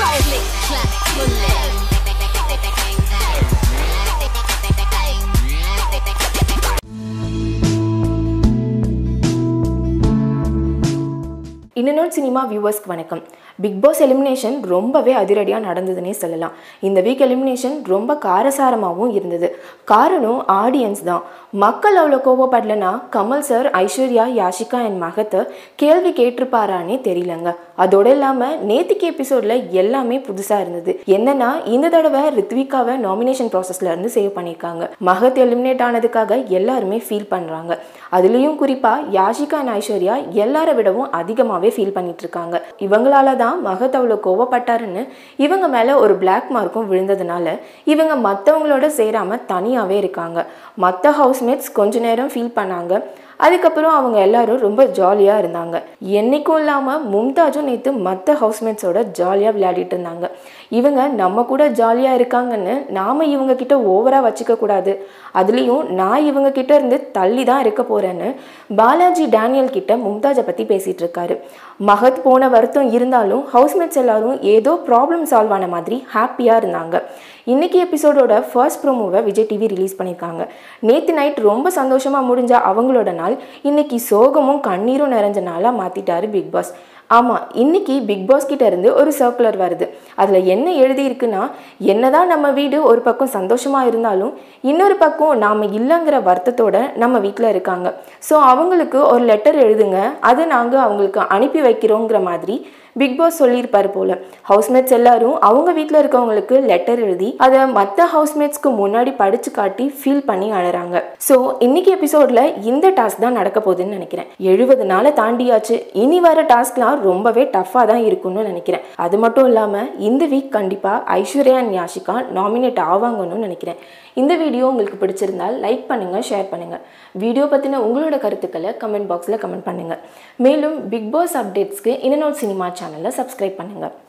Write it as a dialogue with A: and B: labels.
A: Click, clack, bullet.
B: இன்னொன்று cinema வியூவர்ஸ்க்கு வணக்கம் பிக் பாஸ் எலிமினேஷன் ரொம்பவே அதிரடியாக நடந்ததுன்னே சொல்லலாம் இந்த வீக் எலிமினேஷன் ரொம்ப காரசாரமாகவும் இருந்தது காரணம் ஆடியன்ஸ் தான் மக்கள் அவ்வளோ கோவப்படலைன்னா கமல் சார் ஐஸ்வர்யா யாஷிகா என் மகத்தை கேள்வி கேட்டிருப்பாரானே தெரியலங்க அதோட இல்லாமல் நேத்திக்கு எபிசோடில் எல்லாமே புதுசாக இருந்தது என்னன்னா இந்த தடவை ரித்விகாவை நாமினேஷன் ப்ராசஸ்ல இருந்து சேவ் பண்ணியிருக்காங்க மகத் எலிமினேட் ஆனதுக்காக எல்லாருமே ஃபீல் பண்ணுறாங்க அதுலேயும் குறிப்பாக யாஷிகா அண்ட் ஐஸ்வர்யா எல்லாரை விடவும் அதிகமாகவே ஃபீல் பண்ணிட்டு இருக்காங்க இவங்களால தான் மகத் அவ்வளோ கோவப்பட்டாருன்னு இவங்க மேலே ஒரு பிளாக் மார்க்கும் விழுந்ததுனால இவங்க மற்றவங்களோட சேராமல் தனியாகவே இருக்காங்க மற்ற ஹவுஸ்மேட்ஸ் கொஞ்ச நேரம் ஃபீல் பண்ணாங்க அதுக்கப்புறம் அவங்க எல்லாரும் ரொம்ப ஜாலியாக இருந்தாங்க என்னைக்கும் இல்லாமல் மும்தாஜும் நேற்று மற்ற ஹவுஸ்மேட்ஸோட ஜாலியாக விளையாடிட்டு இருந்தாங்க இவங்க நம்ம கூட ஜாலியாக இருக்காங்கன்னு நாம் இவங்க கிட்ட ஓவராக வச்சுக்க கூடாது அதுலேயும் நான் இவங்க கிட்ட இருந்து தள்ளி தான் இருக்க போகிறேன்னு பாலாஜி டேனியல் கிட்ட மும்தாஜை பற்றி பேசிகிட்டு இருக்காரு மகத் போன வருத்தம் இருந்தாலும் ஹவுஸ்மேட்ஸ் எல்லாரும் ஏதோ ப்ராப்ளம் சால்வ் ஆன மாதிரி ஹாப்பியாக இருந்தாங்க இன்னைக்கு எபிசோடோட ஃபர்ஸ்ட் ப்ரோமோவை விஜய் டிவி ரிலீஸ் பண்ணியிருக்காங்க நேற்று நைட் ரொம்ப சந்தோஷமாக முடிஞ்ச அவங்களோட நாள் இன்னைக்கு சோகமும் கண்ணீரும் நிறைஞ்ச நாளாக மாற்றிட்டாரு பிக் பாஸ் ஆமாம் இன்னைக்கு பிக் பாஸ் கிட்ட இருந்து ஒரு சர்க்குலர் வருது அதில் என்ன எழுதியிருக்குன்னா என்னதான் நம்ம வீடு ஒரு பக்கம் சந்தோஷமாக இருந்தாலும் இன்னொரு பக்கம் நாம் இல்லைங்கிற வருத்தத்தோட நம்ம வீட்டில் இருக்காங்க ஸோ அவங்களுக்கு ஒரு லெட்டர் எழுதுங்க அதை நாங்கள் அவங்களுக்கு அனுப்பி வைக்கிறோங்கிற மாதிரி பிக் பாஸ் சொல்லியிருப்பாரு போல ஹவுஸ்மேட்ஸ் எல்லாரும் அவங்க வீட்டில் இருக்கவங்களுக்கு லெட்டர் எழுதி அதை மற்ற ஹவுஸ்மேட்ஸ்க்கு முன்னாடி படிச்சு காட்டி ஃபீல் பண்ணி அழறாங்க ஸோ இன்னைக்கு எபிசோட்ல இந்த டாஸ்க் தான் நடக்க போகுதுன்னு நினைக்கிறேன் எழுபது நாளை தாண்டியாச்சு இனி வர டாஸ்க்லாம் ரொம்பவே டஃப்பாக தான் இருக்கும்னு நினைக்கிறேன் அது மட்டும் இல்லாமல் இந்த வீக் கண்டிப்பாக ஐஸ்வர்யா அண்ட் யாஷிகா நாமினேட் ஆவாங்கன்னு நினைக்கிறேன் இந்த வீடியோ உங்களுக்கு பிடிச்சிருந்தால் லைக் பண்ணுங்கள் ஷேர் பண்ணுங்கள் வீடியோ பற்றின உங்களோட கருத்துக்களை கமெண்ட் பாக்ஸில் கமெண்ட் பண்ணுங்கள் மேலும் பிக் பாஸ் அப்டேட்ஸ்க்கு இன்னொரு சினிமா சேனலை சப்ஸ்கிரைப் பண்ணுங்கள்